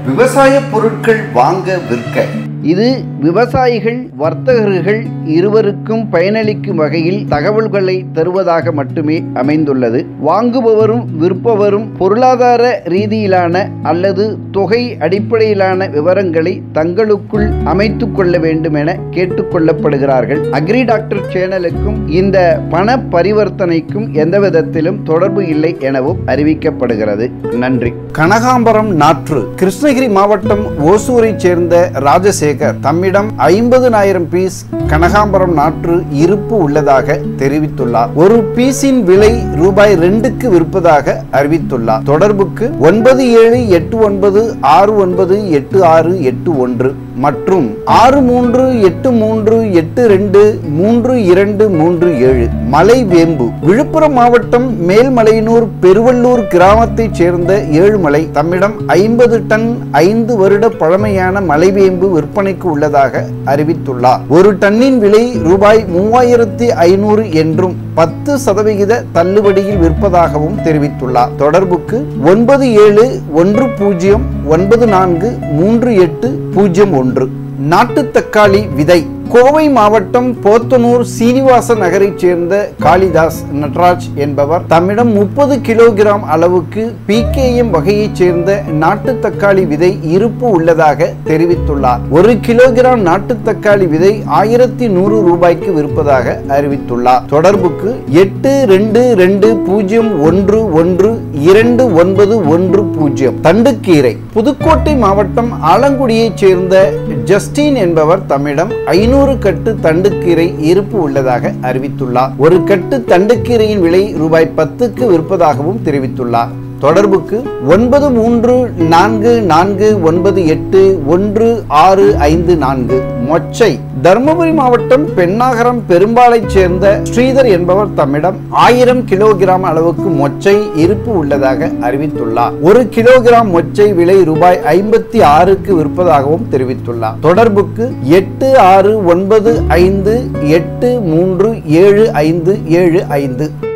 விவசாய பொருட்கள் வாங்க விற்க இது விவசாயிகள் வர்த்தகர்கள் இருவருக்கும் பயனளிக்கும் வகையில் தகவல்களை தருவதாக மட்டுமே அமைந்துள்ளது வாங்குபவரும் விற்பவரும் பொருளாதார ரீதியிலான அல்லது தொகை அடிப்படையிலான விவரங்களை தங்களுக்குள் அமைத்துக் கொள்ள வேண்டும் என கேட்டுக்கொள்ளப்படுகிறார்கள் அக்ரி டாக்டர் சேனலுக்கும் இந்த பண பரிவர்த்தனைக்கும் எந்த விதத்திலும் தொடர்பு இல்லை எனவும் அறிவிக்கப்படுகிறது நன்றி கனகாம்பரம் நாற்று கிருஷ்ணகிரி மாவட்டம் ஓசூரைச் சேர்ந்த ராஜசேகர் தம்மிடம் ஐம்பதுனாயிரம் பீஸ் கனகாம்பரம் நாற்று இருப்பு உள்ளதாக தெரிவித்துள்ளார் ஒரு பீஸின் விலை ரூபாய் ரெண்டுக்கு விற்பதாக அறிவித்துள்ளார் தொடர்புக்கு ஒன்பது ஏழு எட்டு ஒன்பது ஆறு ஒன்பது எட்டு ஆறு எட்டு ஒன்று மற்றும் ஆறு மூன்று எட்டு மூன்று எட்டு ரெண்டு மூன்று இரண்டு மூன்று ஏழு மலை வேம்பு விழுப்புரம் மாவட்டம் மேல்மலையனூர் பெருவள்ளூர் கிராமத்தைச் சேர்ந்த ஏழுமலை தம்மிடம் ஐம்பது டன் ஐந்து வருட பழமையான மலைவேம்பு விற்பனைக்கு உள்ளதாக அறிவித்துள்ளார் ஒரு டன்னின் விலை ரூபாய் மூவாயிரத்தி ஐநூறு என்றும் பத்து சதவிகித தள்ளுபடியில் விற்பதாகவும் தெரிவித்துள்ளார் தொடர்புக்கு ஒன்பது ஏழு ஒன்று பூஜ்ஜியம் ஒன்பது நான்கு மூன்று எட்டு பூஜ்ஜியம் ஒன்று நாட்டு தக்காளி விதை கோவை மாவட்டம் போத்தனூர் சீனிவாச நகரைச் சேர்ந்த காளிதாஸ் நட்ராஜ் என்பவர் தம்மிடம் முப்பது கிலோகிராம் அளவுக்கு பிகேஎம் வகையைச் சேர்ந்த நாட்டு தக்காளி விதை இருப்பு உள்ளதாக தெரிவித்துள்ளார் ஒரு கிலோகிராம் நாட்டு தக்காளி விதை ஆயிரத்தி நூறு ரூபாய்க்கு விற்பதாக அறிவித்துள்ளார் தொடர்புக்கு எட்டு ரெண்டு ரெண்டு பூஜ்ஜியம் ஒன்று ஒன்று இரண்டு ஒன்பது ஒன்று பூஜ்ஜியம் தண்டுக்கீரை புதுக்கோட்டை மாவட்டம் ஆலங்குடியைச் சேர்ந்த ஜஸ்டின் என்பவர் தம்மிடம் ஐநூறு கட்டு தண்டுக்கீரை இருப்பு உள்ளதாக அறிவித்துள்ளார் ஒரு கட்டு தண்டுக்கீரையின் விலை ரூபாய் பத்துக்கு விற்பதாகவும் தெரிவித்துள்ளார் தொடர்புக்கு ஒன்பது மூன்று நான்கு நான்கு ஒன்பது எட்டு ஒன்று ஆறு ஐந்து நான்கு மொச்சை தருமபுரி மாவட்டம் பெண்ணாகரம் பெரும்பாலைச் சேர்ந்த ஸ்ரீதர் என்பவர் தம்மிடம் ஆயிரம் கிலோகிராம் அளவுக்கு மொச்சை இருப்பு உள்ளதாக அறிவித்துள்ளார் ஒரு கிலோகிராம் மொச்சை விலை ரூபாய் ஐம்பத்தி ஆறுக்கு விற்பதாகவும் தெரிவித்துள்ளார் தொடர்புக்கு எட்டு ஆறு ஒன்பது ஐந்து எட்டு மூன்று ஏழு ஐந்து ஏழு ஐந்து